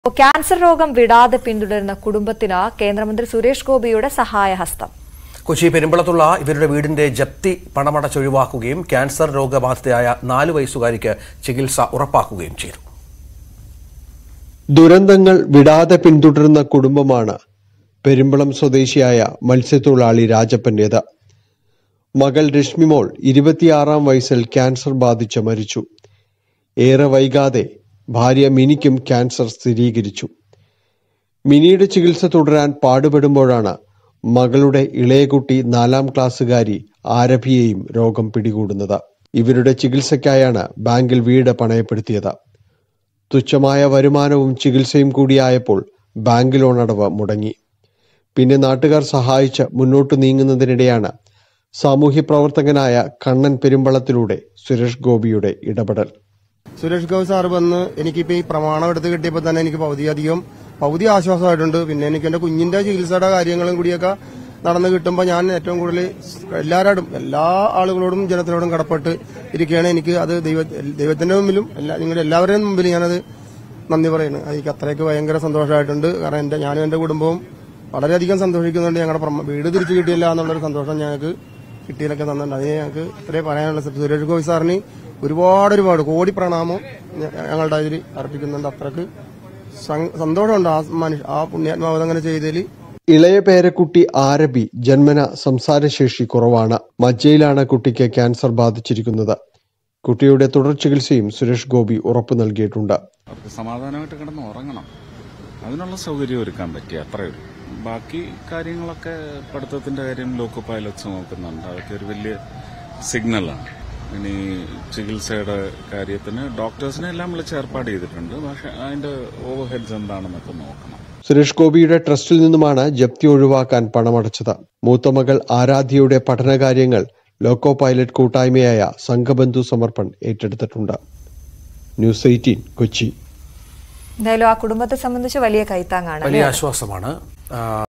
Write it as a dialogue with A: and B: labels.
A: cancer രോഗം വിടാതെ പിന്തുടരുന്ന കുടുംബത്തിന് കേന്ദ്രമന്ത്രി സുരേഷ് ഗോപിയുടെ സഹായഹസ്തം
B: കൊച്ചി പെരുമ്പളത്തുള്ള ഇവരുടെ വീടിന്റെ ജപ്തി പണമടച്ചൊഴിവാക്കുകയും ക്യാൻസർ രോഗബാധിതയായ നാലു വയസ്സുകാരിക്ക് ചികിത്സ ഉറപ്പാക്കുകയും ചെയ്തു
C: ദുരന്തങ്ങൾ വിടാതെ പിന്തുടരുന്ന കുടുംബമാണ് പെരുമ്പളം സ്വദേശിയായ മത്സ്യത്തൊഴിലാളി രാജപ്പന്റേത് മകൾ രശ്മിമോൾ ഇരുപത്തിയാറാം വയസ്സിൽ ക്യാൻസർ ബാധിച്ച് മരിച്ചു ഏറെ വൈകാതെ ഭാര്യ മിനിക്കും ക്യാൻസർ സ്ഥിരീകരിച്ചു മിനിയുടെ ചികിത്സ തുടരാൻ പാടുപെടുമ്പോഴാണ് മകളുടെ ഇളയകുട്ടി നാലാം ക്ലാസ്സുകാരി ആരഭിയെയും രോഗം പിടികൂടുന്നത് ഇവരുടെ ചികിത്സയ്ക്കായാണ് ബാങ്കിൽ വീട് പണയപ്പെടുത്തിയത് തുച്ഛമായ വരുമാനവും ചികിത്സയും കൂടിയായപ്പോൾ ബാങ്ക് ലോൺ അടവ് മുടങ്ങി പിന്നെ നാട്ടുകാർ സഹായിച്ച് മുന്നോട്ട് നീങ്ങുന്നതിനിടെയാണ് സാമൂഹ്യ പ്രവർത്തകനായ കണ്ണൻ പെരുമ്പളത്തിലൂടെ സുരേഷ് ഗോപിയുടെ ഇടപെടൽ
D: സുരേഷ് ഗോപി സാർ വന്ന് എനിക്കിപ്പോ ഈ പ്രമാണം എടുത്ത് കിട്ടിയപ്പോൾ തന്നെ എനിക്ക് പകുതി അധികം പകുതി ആശ്വാസമായിട്ടുണ്ട് പിന്നെ എനിക്ക് എന്റെ കുഞ്ഞിന്റെ ചികിത്സയുടെ കാര്യങ്ങളും കൂടിയൊക്കെ നടന്നു കിട്ടുമ്പോൾ ഞാൻ ഏറ്റവും കൂടുതൽ എല്ലാവരോടും എല്ലാ ആളുകളോടും ജനത്തിനോടും കടപ്പെട്ട് ഇരിക്കുകയാണ് എനിക്ക് അത് ദൈവ ദൈവത്തിന്റെ മുമ്പിലും എല്ലാ നിങ്ങളുടെ എല്ലാവരുടെയും മുമ്പിൽ ഞാനത് നന്ദി പറയുന്നു എനിക്ക് അത്രയ്ക്ക് ഭയങ്കര സന്തോഷമായിട്ടുണ്ട് കാരണം എന്റെ ഞാനും എന്റെ കുടുംബവും വളരെയധികം സന്തോഷിക്കുന്നുണ്ട് ഞങ്ങളുടെ പ്രമ- വീട് തിരിച്ചു കിട്ടിയില്ല എന്നുള്ളൊരു സന്തോഷം ഞങ്ങൾക്ക് കിട്ടിയതൊക്കെ തന്നിട്ടുണ്ട് അതിന് ഞങ്ങൾക്ക് ഇത്രേ പറയാനുള്ള സുരേഷ് ഗോപി സാറിന് ഒരുപാട് ഒരുപാട് കോടി പ്രണാമം ഞ- ഞങ്ങളുടെ ഇതിൽ അർപ്പിക്കുന്നുണ്ട് അത്രക്ക് സങ്- സന്തോഷമുണ്ട് ആ മനുഷ്യ ആ പുണ്യാത്മാവ് അങ്ങനെ ചെയ്തതിൽ
C: ഇളയ പേരക്കുട്ടി ആരബി ജന്മന സംസാരശേഷി കുറവാണ് മജ്ജയിലാണ് കുട്ടിക്ക് ക്യാൻസർ ബാധിച്ചിരിക്കുന്നത് കുട്ടിയുടെ തുടർ ചികിത്സയും സുരേഷ് ഗോപി ഉറപ്പു നൽകിയിട്ടുണ്ട്
E: അവർക്ക് സമാധാനമായിട്ട് കിടന്ന് ഉറങ്ങണം അതിനുള്ള സൗകര്യം ഒരുക്കാൻ പറ്റി അത്രയേ ഉള്ളൂ ബാക്കി കാര്യങ്ങളൊക്കെ പഠിത്തത്തിന്റെ കാര്യം ലോക്കോ പൈലറ്റ്സ് നോക്കുന്നുണ്ട് അതൊക്കെ ഒരു വലിയ സിഗ്നലാണ് ഇനി ചികിത്സയുടെ കാര്യത്തിന് ഡോക്ടേഴ്സിനെ എല്ലാം വിളിച്ച് ഏർപ്പാട് ചെയ്തിട്ടുണ്ട് പക്ഷെ അതിന്റെ ഓവർ ഹെഡ്സ് എന്താണെന്നൊക്കെ നോക്കണം
C: സുരേഷ് ഗോപിയുടെ ട്രസ്റ്റിൽ നിന്നുമാണ് ജപ്തി ഒഴിവാക്കാൻ പണമടച്ചത് മൂത്തമകൾ ആരാധ്യയുടെ പഠനകാര്യങ്ങൾ ലോക്കോ പൈലറ്റ് കൂട്ടായ്മയായ സംഘബന്ധു സമർപ്പൺ ഏറ്റെടുത്തിട്ടുണ്ട് ന്യൂസ് എയ്റ്റീൻ കൊച്ചി
A: എന്തായാലും ആ കുടുംബത്തെ സംബന്ധിച്ച് വലിയ കൈത്താങ്ങാണ്
B: വലിയ ആശ്വാസമാണ് ആ,